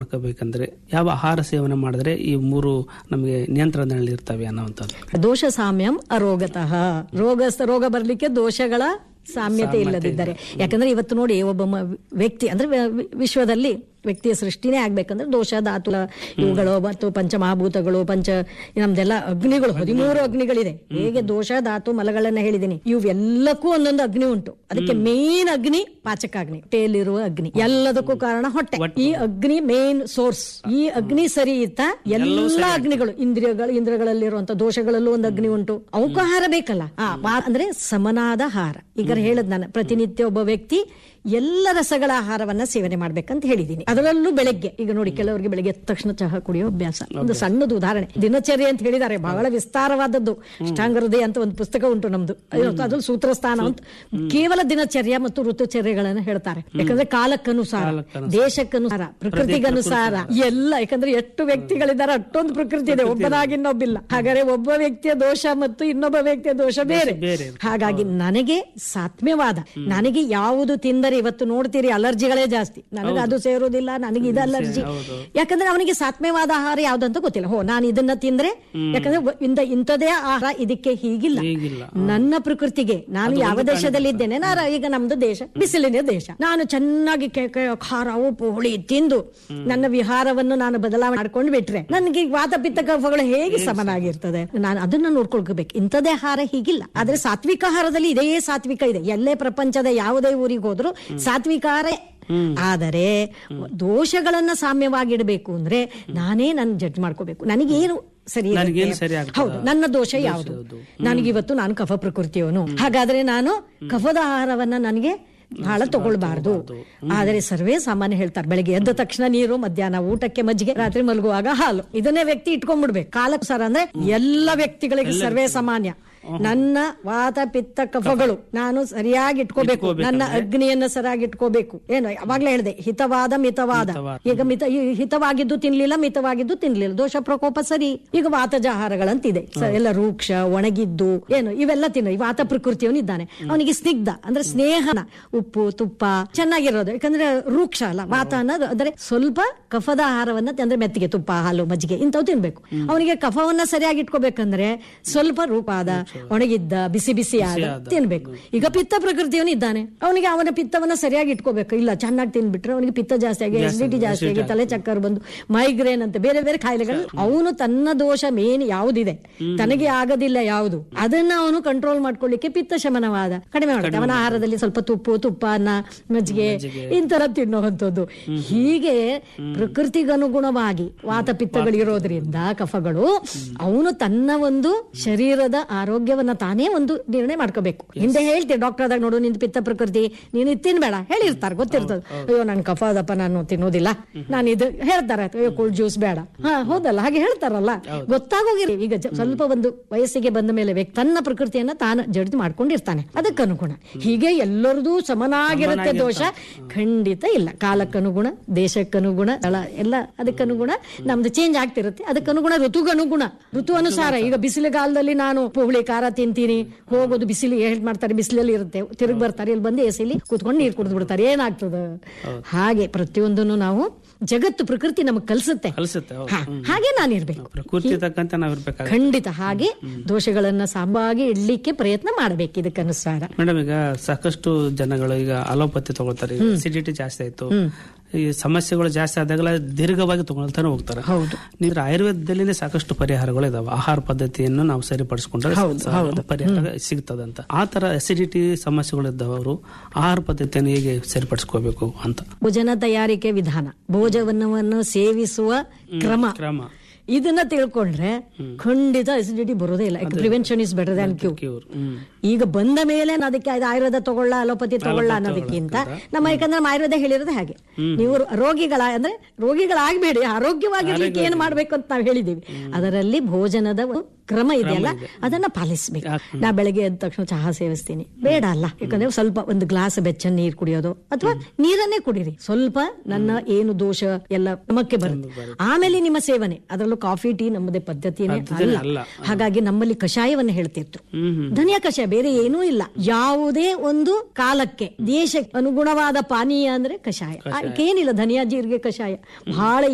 ಮಾಡ್ಕೋಬೇಕಂದ್ರೆ ಯಾವ ಆಹಾರ ಸೇವನೆ ಮಾಡಿದ್ರೆ ಈ ಮೂರು ನಮಗೆ ನಿಯಂತ್ರಣದಲ್ಲಿ ಇರ್ತವೆ ಅನ್ನೋವಂಥದ್ದು ದೋಷ ಸಾಮ್ಯಂ ಅರೋಗತಃ ರೋಗ ರೋಗ ಬರ್ಲಿಕ್ಕೆ ದೋಷಗಳ ಸಾಮ್ಯತೆ ಇಲ್ಲದಿದ್ದರೆ ಯಾಕಂದ್ರೆ ಇವತ್ತು ನೋಡಿ ಒಬ್ಬ ಮ- ವ್ಯಕ್ತಿ ಅಂದ್ರೆ ವ- ವಿ- ವಿಶ್ವದಲ್ಲಿ ವ್ಯಕ್ತಿಯ ಸೃಷ್ಟಿನೇ ಆಗ್ಬೇಕಂದ್ರೆ ದೋಷ ಧಾತು ಇವುಗಳು ಮತ್ತು ಪಂಚಮಹಾಭೂತಗಳು ಪಂಚ ನಮ್ದೆಲ್ಲ ಅಗ್ನಿಗಳು ಹದಿಮೂರು ಅಗ್ನಿಗಳಿದೆ ಹೇಗೆ ದೋಷ ಧಾತು ಮಲಗಳನ್ನ ಹೇಳಿದೀನಿ ಇವೆಲ್ಲಕ್ಕೂ ಒಂದೊಂದು ಅಗ್ನಿ ಉಂಟು ಅದಕ್ಕೆ ಮೇನ್ ಅಗ್ನಿ ಪಾಚಕಾಗ್ನಿ ಹೊಟ್ಟೆಯಲ್ಲಿರುವ ಅಗ್ನಿ ಎಲ್ಲದಕ್ಕೂ ಕಾರಣ ಹೊಟ್ಟೆ ಈ ಅಗ್ನಿ ಮೇನ್ ಸೋರ್ಸ್ ಈ ಅಗ್ನಿ ಸರಿ ಇತ್ತ ಎಲ್ಲ ಅಗ್ನಿಗಳು ಇಂದ್ರಿಯಗಳು ಇಂದ್ರಿಯಗಳಲ್ಲಿರುವಂತ ದೋಷಗಳಲ್ಲೂ ಒಂದು ಅಗ್ನಿ ಉಂಟು ಅವಕ್ಕೂ ಆಹಾರ ಬೇಕಲ್ಲ ಆ, ವಾ- ಅಂದ್ರೆ ಸಮನಾದ ಆಹಾರ ಈಗ ಹೇಳದ್ ನಾನು ಪ್ರತಿನಿತ್ಯ ಒಬ್ಬ ವ್ಯಕ್ತಿ ಎಲ್ಲ ರಸಗಳ ಆಹಾರವನ್ನ ಸೇವನೆ ಮಾಡ್ಬೇಕಂತ ಹೇಳಿದೀನಿ ಅದರಲ್ಲೂ ಬೆಳಗ್ಗೆ ಈಗ ನೋಡಿ ಕೆಲವರಿಗೆ ಬೆಳಗ್ಗೆ ಎದ್ದ ತಕ್ಷಣ ಚಹಾ ಕುಡಿಯೋ ಅಭ್ಯಾಸ ಒಂದು ಸಣ್ಣದು ಉದಾಹರಣೆ ದಿನಚರ್ಯ ಅಂತ ಹೇಳಿದ್ದಾರೆ ಬಹಳ ವಿಸ್ತಾರವಾದದ್ದು ಅಷ್ಟಾಂಗ ಹೃದಯ ಅಂತ ಒಂದು ಪುಸ್ತಕ ಉಂಟು ನಮ್ದು ಅದು ಸೂತ್ರಸ್ಥಾನ ಅಂತ ಕೇವಲ ದಿನಚರ್ಯ ಮತ್ತು ಋತುಚರ್ಯಗಳನ್ನ ಹೇಳ್ತಾರೆ ಯಾಕಂದ್ರೆ ಕಾಲಕ್ಕನುಸಾರ ದೇಶಕ್ಕನುಸಾರ ಪ್ರಕೃತಿಗನುಸಾರ ಎಲ್ಲ ಯಾಕಂದ್ರೆ ಎಷ್ಟು ವ್ಯಕ್ತಿಗಳಿದ್ದಾರೆ ಅಷ್ಟೊಂದು ಪ್ರಕೃತಿ ಇದೆ ಒಬ್ಬನಾಗಿ ಇನ್ನೊಬ್ಬಿಲ್ಲ ಹಾಗಾದ್ರೆ ಒಬ್ಬ ವ್ಯಕ್ತಿಯ ದೋಷ ಮತ್ತು ಇನ್ನೊಬ್ಬ ವ್ಯಕ್ತಿಯ ದೋಷ ಬೇರೆ ಬೇರೆ. ಹಾಗಾಗಿ ನನಗೆ ಸಾತ್ಮ್ಯವಾದ ನನಗೆ ಯಾವುದು ತಿಂದರೆ ಇವತ್ತು ನೋಡ್ತೀರಿ ಅಲರ್ಜಿಗಳೇ ಜಾಸ್ತಿ ನನಗೆ ಅದು ಸೇರೋದಿಲ್ಲ ನನಗೆ ಇದು ಅಲರ್ಜಿ ಯಾಕಂದ್ರೆ ಅವನಿಗೆ ಸಾತ್ಮ್ಯವಾದ ಆಹಾರ ಯಾವ್ದಂತ ಗೊತ್ತಿಲ್ಲ ಹೋ ನಾನು ಇದನ್ನ ತಿಂದ್ರೆ ಯಾಕಂದ್ರೆ ಒ- ಇಂದ ಇಂಥದೇ ಆಹಾರ ಇದಕ್ಕೆ ಹೀಗಿಲ್ಲ ಹೀಗಿಲ್ಲ. ನನ್ನ ಪ್ರಕೃತಿಗೆ ನಾನು ಯಾವ ದೇಶದಲ್ಲಿ ಇದ್ದೇನೆ ನಾನು ಈಗ ನಮ್ದು ದೇಶ ಬಿಸಿಲಿನ ದೇಶ ನಾನು ಚೆನ್ನಾಗಿ ಕೆ- ಕೆ- ಖಾರ ಉಪ್ಪು ಹುಳಿ ತಿಂದು ನನ್ನ ವಿಹಾರವನ್ನು ನಾನು ಬದಲಾವಣೆ ಮಾಡ್ಕೊಂಡು ಬಿಟ್ರೆ ನನಗೆ ವಾತ ಪಿತ್ತ ಕಫಗಳು ಹೇಗೆ ಸಮನಾಗಿರ್ತದೆ ನಾನು ಅದನ್ನ ನೋಡ್ಕೊಳ್ಬೇಕು ಇಂಥದೇ ಆಹಾರ ಹೀಗಿಲ್ಲ ಆದ್ರೆ ಸಾತ್ವಿಕ ಆಹಾರದಲ್ಲಿ ಇದೇ ಸಾತ್ವಿಕ ಇದೆ ಎಲ್ಲೇ ಪ್ರಪಂಚದ ಯಾವುದೇ ಊರಿಗೆ ಹೋದ್ರು ಸಾತ್ವಿಕ ಆಹಾರ ಆದರೆ ದೋಷಗಳನ್ನ ಸಾಮ್ಯವಾಗಿಡಬೇಕು ಅಂದ್ರೆ ನಾನೇ ನನ್ನ ಜಡ್ಜ್ ಮಾಡ್ಕೋಬೇಕು ನನಗೇನು ಸರಿ ಇರುತ್ತೆ? ನನಗೇನು ಸರಿ ಆಗ್ತದ? ಹೌದು ನನ್ನ ದೋಷ ಯಾವುದು ನನಗಿವತ್ತು ನಾನು ಕಫ ಪ್ರಕೃತಿಯವನು ಹಾಗಾದ್ರೆ ನಾನು ಕಫದ ಆಹಾರವನ್ನ ನನಗೆ ಬಹಳ ತಗೊಳ್ಬಾರ್ದು ಆದರೆ ಸರ್ವೇ ಸಾಮಾನ್ಯ ಹೇಳ್ತಾರೆ ಬೆಳಗ್ಗೆ ಎದ್ದ ತಕ್ಷಣ ನೀರು ಮಧ್ಯಾಹ್ನ ಊಟಕ್ಕೆ ಮಜ್ಜಿಗೆ ರಾತ್ರಿ ಮಲಗುವಾಗ ಹಾಲು ಇದನ್ನೇ ವ್ಯಕ್ತಿ ಇಟ್ಕೊಂಡ್ಬಿಡ್ಬೇಕು ಕಾಲಕ್ಕೆ ಸರ್ ಅಂದ್ರೆ ಎಲ್ಲ ವ್ಯಕ್ತಿಗಳಿಗೆ ಸರ್ವೇ ಸಾಮಾನ್ಯ ನನ್ನ ವಾತ ಪಿತ್ತ ಕಫಗಳು ನಾನು ಸರಿಯಾಗಿ ಇಟ್ಕೋಬೇಕು ನನ್ನ ಅಗ್ನಿಯನ್ನ ಸರಿಯಾಗಿ ಇಟ್ಕೋಬೇಕು ಏನು ಅವಾಗ್ಲೇ ಹೇಳಿದೆ ಹಿತವಾದ ಮಿತವಾದ ಈಗ ಮಿತ ಈ ಹಿತವಾಗಿದ್ದು ತಿನ್ಲಿಲ್ಲ ಮಿತವಾಗಿದ್ದು ತಿನ್ಲಿಲ್ಲ ದೋಷ ಪ್ರಕೋಪ ಸರಿ ಈಗ ವಾತಜ ಆಹಾರಗಳಂತಿದೆ ಸ- ಎಲ್ಲ ರೂಕ್ಷ ಒಣಗಿದ್ದು ಏನು ಇವೆಲ್ಲ ತಿನ್ನ ಈ ವಾತ ಪ್ರಕೃತಿಯವನಿದ್ದಾನೆ ಅವನಿಗೆ ಸ್ನಿಗ್ಧ ಅಂದ್ರೆ ಸ್ನೇಹನ ಉಪ್ಪು ತುಪ್ಪ ಚೆನ್ನಾಗಿರೋದು ಯಾಕಂದ್ರೆ ರೂಕ್ಷ ಅಲ್ಲ ವಾತ ಅನ್ನೋದು ಅಂದ್ರೆ ಸ್ವಲ್ಪ ಕಫದ ಆಹಾರವನ್ನ ತಿ- ಅಂದ್ರೆ ಮೆತ್ತಿಗೆ ತುಪ್ಪ ಹಾಲು ಮಜ್ಜಿಗೆ ಇಂಥವು ತಿನ್ಬೇಕು ಅವನಿಗೆ ಕಫವನ್ನ ಸರಿಯಾಗಿ ಇಟ್ಕೋಬೇಕಂದ್ರೆ ಸ್ವಲ್ಪ ರೂಪಾದ ಒಣಗಿದ್ದ ಬಿಸಿ ಬಿಸಿ ಆದ ತಿನ್ಬೇಕು ಈಗ ಪಿತ್ತ ಪ್ರಕೃತಿಯವನು ಇದ್ದಾನೆ ಅವನಿಗೆ ಅವನ ಪಿತ್ತವನ್ನ ಸರಿಯಾಗಿ ಇಟ್ಕೋಬೇಕು ಇಲ್ಲ ಚೆನ್ನಾಗಿ ತಿನ್ಬಿಟ್ರೆ ಅವನಿಗೆ ಪಿತ್ತ ಜಾಸ್ತಿ ಆಗಿ ಎಸಿಡಿಟಿ ಜಾಸ್ತಿ ಆಗಿ ತಲೆ ಚಕ್ಕರ್ ಬಂದು ಮೈಗ್ರೇನ್ ಅಂತ ಬೇರೆ ಬೇರೆ ಕಾಯಿಲೆಗಳು ಅವನು ತನ್ನ ದೋಷ ಮೇನ್ ಯಾವುದಿದೆ ತನಗೆ ಆಗದಿಲ್ಲ ಯಾವುದು ಅದನ್ನ ಅವನು ಕಂಟ್ರೋಲ್ ಮಾಡ್ಕೊಳ್ಳಿಕ್ಕೆ ಪಿತ್ತ ಶಮನವಾದ ಕಡಿಮೆ ಮಾಡುತ್ತೆ ಅವನ ಆಹಾರದಲ್ಲಿ ಸ್ವಲ್ಪ ತುಪ್ಪು ತುಪ್ಪ ಅನ್ನ ಮಜ್ಜಿಗೆ ಇಂತರ ತಿನ್ನುವಂಥದ್ದು ಹೀಗೆ ಪ್ರಕೃತಿಗನುಗುಣವಾಗಿ ವಾತ ಪಿತ್ತಗಳಿರೋದ್ರಿಂದ ಕಫಗಳು ಅವನು ತನ್ನ ಒಂದು ಶರೀರದ ಆರೋಗ್ಯವನ್ನ ತಾನೇ ಒಂದು ನಿರ್ಣಯ ಮಾಡ್ಕೋಬೇಕು ಹಿಂದೆ ಹೇಳ್ತೀವಿ ಡಾಕ್ಟರ್ ಆದಾಗ ನೋಡು ನಿಂದು ಪಿತ್ತ ಪ್ರಕೃತಿ ನೀನು ಇದು ತಿನ್ಬೇಡ ಹೇಳಿರ್ತಾರೆ ಗೊತ್ತಿರ್ತದೆ ಅಯ್ಯೋ ನನ್ ಕಫ ಅದಪ್ಪ ನಾನು ತಿನ್ನೋದಿಲ್ಲ ನಾನು ಇದು ಹೇಳ್ತಾರೆ ಅಯ್ಯೋ ಕೂಲ್ ಜ್ಯೂಸ್ ಬೇಡ ಹಾ ಹೌದಲ್ಲ ಹಾಗೆ ಹೇಳ್ತಾರಲ್ಲ ಗೊತ್ತಾಗೋಗಿರಿ ಈಗ ಜ- ಸ್ವಲ್ಪ ಒಂದು ವಯಸ್ಸಿಗೆ ಬಂದ ಮೇಲೆ ವ್ಯಕ್ತಿ ತನ್ನ ಪ್ರಕೃತಿಯನ್ನ ತಾನು ಜಡ್ಜ್ ಮಾಡ್ಕೊಂಡಿರ್ತಾನೆ ಅದಕ್ಕನುಗುಣ ಹೀಗೆ ಎಲ್ಲರದೂ ಸಮನಾಗಿರುತ್ತೆ ದೋಷ ಖಂಡಿತ ಇಲ್ಲ ಕಾಲಕ್ಕನುಗುಣ ದೇಶಕ್ಕನುಗುಣ ಸ್ಥಳ ಎಲ್ಲ ಅದಕ್ಕನುಗುಣ ನಮ್ದು ಚೇಂಜ್ ಆಗ್ತಿರುತ್ತೆ ಅದಕ್ಕನುಗುಣ ಋತುಗನುಗುಣ ಋತು ಅನುಸಾರ ಈಗ ಬಿಸಿಲುಗಾಲದಲ್ಲಿ ನಾನು ಉಪ್ಪು ಹುಳಿ ಖಾರ ತಿಂತೀನಿ ಹೋಗೋದು ಬಿಸಿಲು ಹೇಳ್ ಮಾಡ್ತಾರೆ ಬಿಸಿಲಲ್ಲಿ ಇರುತ್ತೆ ತಿರುಗಿ ಬರ್ತಾರೆ ಇಲ್ಲಿ ಬಂದು ಎಸಿಲಿ ಕೂತ್ಕೊಂಡು ನೀರು ಕುಡಿದು ಬಿಡ್ತಾರೆ ಏನಾಗ್ತದ ಹಾಗೆ ಪ್ರತಿಯೊಂದನ್ನು ನಾವು ಜಗತ್ತು ಪ್ರಕೃತಿ ನಮಗ್ ಕಲ್ಸುತ್ತೆ ಕಲಿಸುತ್ತೆ ಹೌದು. ಹಾ, ಹಾಗೆ ನಾನಿರ್ಬೇಕು ಪ್ರಕೃತಿ ತಕ್ಕಂತೆ ನಾವ್ ಇರ್ಬೇಕಾಗುತ್ತೆ ಖಂಡಿತ ಹಾಗೆ ದೋಷಗಳನ್ನ ಸಾಂಬಾಗಿ ಇಡ್ಲಿಕ್ಕೆ ಪ್ರಯತ್ನ ಮಾಡ್ಬೇಕು ಇದಕ್ಕನುಸಾರ ಮೇಡಮ್ ಈಗ ಸಾಕಷ್ಟು ಜನಗಳು ಈಗ ಅಲೋಪತಿ ತಗೊಳ್ತಾರೆ ಅಸಿಡಿಟಿ ಜಾಸ್ತಿ ಆಯ್ತು ಈ ಸಮಸ್ಯೆಗಳು ಜಾಸ್ತಿ ಆದಾಗಲ ದೀರ್ಘವಾಗಿ ತಗೊಳ್ತಾನೆ ಹೋಗ್ತಾರೆ ಹೌದು. ನೀರು ಆಯುರ್ವೇದದಲ್ಲಿನೇ ಸಾಕಷ್ಟು ಪರಿಹಾರಗಳು ಇದಾವೆ ಆಹಾರ ಪದ್ಧತಿಯನ್ನು ನಾವು ಸರಿಪಡಿಸ್ಕೊಂಡ್ರೆ ಸ- ಪರಿಹಾರ ಸಿಗ್ತದಂತ ಆ ತರ ಅಸಿಡಿಟಿ ಸಮಸ್ಯೆಗಳು ಇದ್ದವರು ಆಹಾರ ಪದ್ಧತಿಯನ್ನು ಹೇಗೆ ಸರಿಪಡಿಸ್ಕೋಬೇಕು ಅಂತ ಭೋಜನ ತಯಾರಿಕೆ ವಿಧಾನ ಭೋಜನವನ್ನು ಸೇವಿಸುವ ಕ್ರಮ ಕ್ರಮ ಇದನ್ನ ತಿಳ್ಕೊಂಡ್ರೆ ಖಂಡಿತ ಅಸಿಡಿಟಿ ಬರೋದೇ ಇಲ್ಲ ಪ್ರಿವೆನ್ಷನ್ ಇಸ್ ಬೆಟರ್ ದ್ಯಾನ್ ಕ್ಯೂ ಕ್ಯೂರ್ ಹ್ಮ್ ಈಗ ಬಂದ ಮೇಲೆ ನಾನು ಅದಕ್ಕೆ ಅದು ಆಯುರ್ವೇದ ತಗೊಳ್ಳ ಅಲೋಪತಿ ತಗೊಳ್ಳ ಅನ್ನೋದಕ್ಕಿಂತ ನಮ್ಮ ಯಾಕಂದ್ರೆ ನಮ್ಮ ಆಯುರ್ವೇದ ಹೇಳಿರೋದು ಹಾಗೆ ನೀವು ರೋಗಿಗಳ ಅಂದ್ರೆ ರೋಗಿಗಳಾಗಬೇಡಿ ಆರೋಗ್ಯವಾಗಿರ್ಲಿಕ್ಕೆ ಏನ್ ಮಾಡ್ಬೇಕು ಅಂತ ನಾವು ಹೇಳಿದೀವಿ ಅದರಲ್ಲಿ ಭೋಜನದ ಒಂದು ಕ್ರಮ ಇದೆಯಲ್ಲ ಅದನ್ನ ಪಾಲಿಸ್ಬೇಕು ನಾ ಬೆಳಗ್ಗೆ ಎದ್ದ ತಕ್ಷಣ ಚಹಾ ಸೇವಿಸ್ತೀನಿ ಬೇಡ ಅಲ್ಲ ಯಾಕಂದ್ರೆ ಸ್ವಲ್ಪ ಒಂದು ಗ್ಲಾಸ್ ಬೆಚ್ಚ ನೀರ್ ಕುಡಿಯೋದು ಅಥವಾ ನೀರನ್ನೇ ಕುಡೀರಿ ಸ್ವಲ್ಪ ನನ್ನ ಏನು ದೋಷ ಎಲ್ಲ ನಮಕ್ಕೆ ಬರುತ್ತೆ ಆಮೇಲೆ ನಿಮ್ಮ ಸೇವನೆ ಅದರಲ್ಲೂ ಕಾಫಿ ಟೀ ನಮ್ಮದೇ ಪದ್ಧತಿನೇ ಅಲ್ಲ ಅಲ್ಲ. ಹಾಗಾಗಿ ನಮ್ಮಲ್ಲಿ ಕಷಾಯವನ್ನ ಹೇಳ್ತಿದ್ರು ಧನಿಯ ಕಷಾಯ ಬೇರೆ ಏನೂ ಇಲ್ಲ ಯಾವುದೇ ಒಂದು ಕಾಲಕ್ಕೆ ದೇಶಕ್ಕೆ ಅನುಗುಣವಾದ ಪಾನೀಯ ಅಂದ್ರೆ ಕಷಾಯ ಅದಕ್ಕೇನಿಲ್ಲ ಧನಿಯಾ ಜೀರಿಗೆ ಕಷಾಯ ಬಹಳ